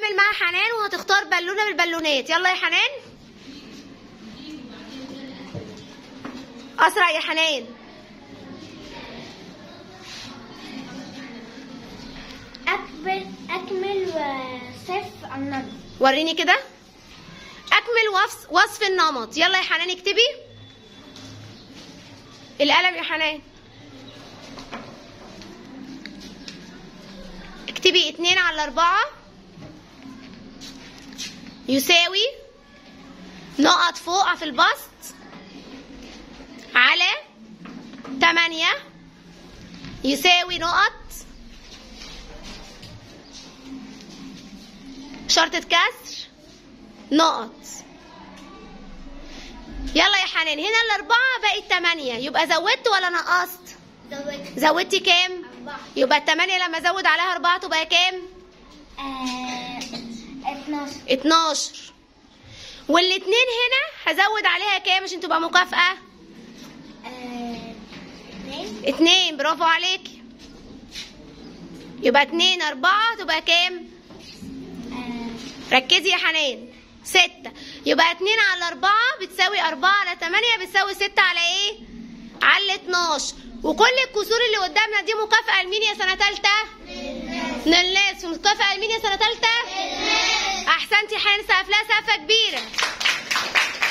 هنكمل مع حنان وهتختار بالونه من البالونات يلا يا حنان اسرع يا حنان أكمل أكمل وصف النمط وريني كده اكمل وصف وصف النمط يلا يا حنان اكتبي القلم يا حنان اكتبي اتنين على اربعة يساوي نقط فوق في البسط على تمانية يساوي نقط شرطة كسر نقط يلا يا حنان هنا الأربعة بقت تمانية يبقى زودت ولا نقصت؟ زودت زودتي كام؟ أربعة يبقى التمانية لما أزود عليها أربعة تبقى كام؟ آه، اتناشر 12 والاتنين هنا هزود عليها كام عشان تبقى مكافأة؟ آه، اتنين اتنين برافو عليكي يبقى اتنين أربعة تبقى كام؟ آه، ركزي يا حنان ستة يبقى اتنين على أربعة بتساوي أربعة على تمانية بتساوي ستة على ايه؟ على اتناشر وكل الكسور اللي قدامنا دي مكافأة لمين يا سنة تالتة؟ للناس مكافأة لمين يا سنة تالتة؟ أحسنتي حنان سقف لها سقفة كبيرة